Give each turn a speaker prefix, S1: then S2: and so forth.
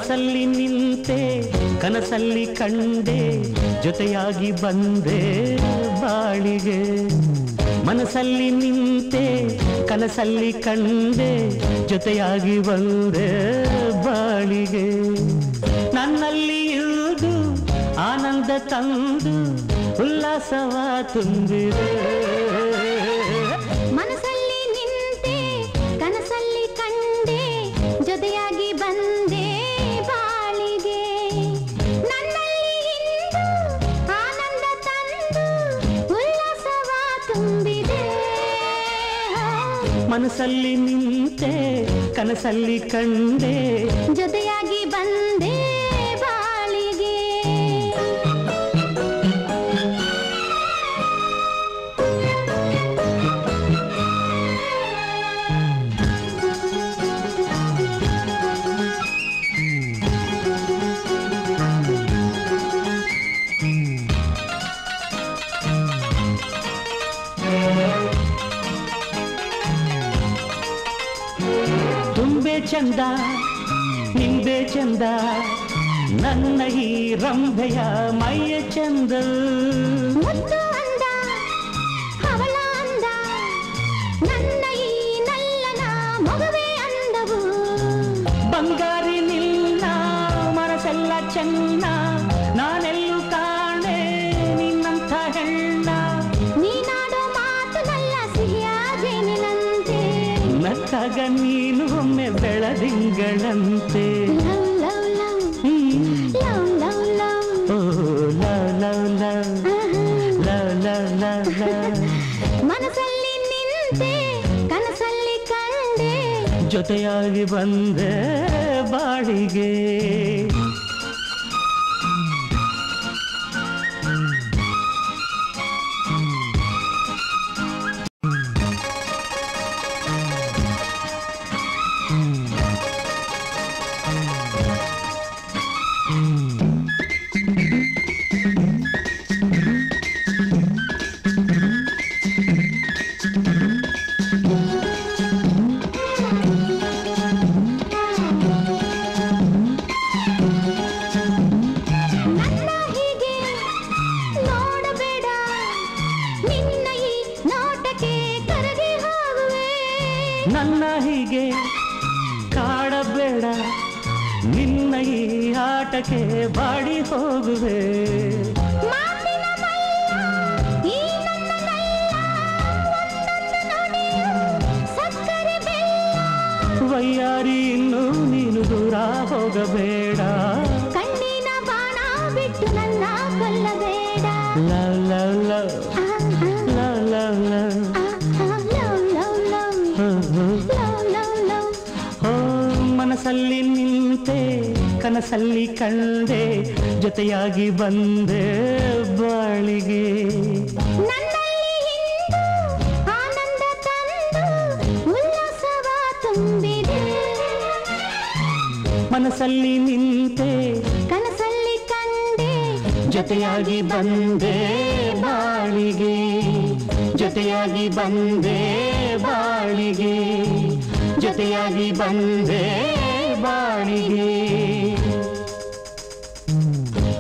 S1: ಮನಸ್ಸಲ್ಲಿ ನಿಂತೆ ಕನಸಲ್ಲಿ ಕಂಡೆ ಜೊತೆಯಾಗಿ ಬಂದೆ ಬಾಳಿಗೆ ಮನಸ್ಸಲ್ಲಿ ನಿಂತೆ ಕನಸಲ್ಲಿ ಕಂಡೆ ಜೊತೆಯಾಗಿ ಬಂದೆ ಬಾಳಿಗೆ ನನ್ನಲ್ಲಿ ಇರುವುದು ಆನಂದ ತಂದು ಉಲ್ಲಾಸವ ತುಂಬಿದೆ
S2: ಮನಸ್ಸಲ್ಲಿ ನಿಂತೆ ಕನಸಲ್ಲಿ ಕಂಡೆ ಜೊತೆಯಾಗಿ ಬಂದೆ ಬಾಳಿಗೆ ನನ್ನಲ್ಲಿ ಇಂದು ಆನಂದ ತಂದು ಉಲ್ಲಾಸವ ತುಂಬಿದೆ
S1: ಮನಸ್ಸಲ್ಲಿ ನಿಂತೆ ಕನಸಲ್ಲಿ ಕಂಡೆ
S2: ಜೊತೆಯಾಗಿ ಬಂದೆ ಬಾಳಿಗೆ
S1: ತುಂಬೆ ಚಂದ ನಿಂಬೆ ಚಂದ ನನ್ನ ಈ ರಂಭೆಯ ಮೈಯ ಚಂದ
S2: ಮುದ್ದು ಅಂದ ಅವಳ ಅಂದ ನನ್ನ ಈ ನಲ್ಲನ ಮಗುವೆ ಅಂದವು
S1: ಬಂಗಾರಿ ನಿನ್ನ ಮನಸ್ಸೆಲ್ಲ ಚೆನ್ನ ನಾನೆಲ್ಲೂ ಕಾಣೆ ನಿನ್ನಂಥ ಹೆಣ್ಣ
S2: ನೀನಾಡೋ ಮಾತು ನಲ್ಲ ಸಿಹಿಯಾಗೇನಿನಂತೆ
S1: ನಕ್ಕಾಗ ನೀನು ಒಮ್ಮೆ ಬೆಳದಿಂಗಳಂತೆ
S2: love love love
S1: hmm.
S2: Love love love
S1: ಓ love love love love love love love
S2: ಮನಸ್ಸಲ್ಲಿ ನಿಂತೆ ಕನಸಲ್ಲಿ ಕಂಡೆ
S1: ಜೊತೆಯಾಗಿ ಬಂದೆ ಬಾಳಿಗೆ
S2: ನನ್ನ ಹೀಗೆ ನೋಡಬೇಡ ನಿನ್ನ ಈ ನೋಟಕ್ಕೆ ಕರಗಿ ಹೋಗುವೆ
S1: ನನ್ನ ಹೀಗೆ ಕಾಡಬೇಡ ನಿನ್ನ ಈ ಆಟಕ್ಕೆ ಬಾಡಿ ಹೋಗುವೆ
S2: ಮಾತಿನ ಮಲ್ಲ ಈ ನನ್ನ ನಲ್ಲ ಒಂದೊಂದು ನುಡಿಯು ಸಕ್ಕರೆ ಬೆಲ್ಲ
S1: ವಯ್ಯಾರಿ ಇನ್ನು ನೀನು ದೂರ ಹೋಗಬೇಡ
S2: ಕಣ್ಣಿನ ಬಾಣ ಬಿಟ್ಟು ನನ್ನ ಕೊಲ್ಲಬೇಡ
S1: ಲವ್ ಲವ್ ಲವ್
S2: ಆ, ಆ,
S1: ಲವ್ ಲವ್ ಲವ್
S2: ಆ, ಆ, love love love love love love
S1: ಓ ಮನಸ್ಸಲ್ಲಿ ನಿಂತೆ ಕನಸಲ್ಲಿ ಕಂಡೆ ಜೊತೆಯಾಗಿ ಬಂದೆ ಬಾಳಿಗೆ
S2: ನನ್ನಲ್ಲಿ ಇಂದು ಆನಂದ ತಂದು ಉಲ್ಲಾಸವ ತುಂಬಿದೆ
S1: ಮನಸ್ಸಲ್ಲಿ ನಿಂತೆ
S2: ಕನಸಲ್ಲಿ ಕಂಡೆ
S1: ಜೊತೆಯಾಗಿ ಬಂದೆ ಬಾಳಿಗೆ ಜೊತೆಯಾಗಿ ಬಂದೆ ಬಾಳಿಗೆ ಜೊತೆಯಾಗಿ ಬಂದೆ ಬಾಳಿಗೆ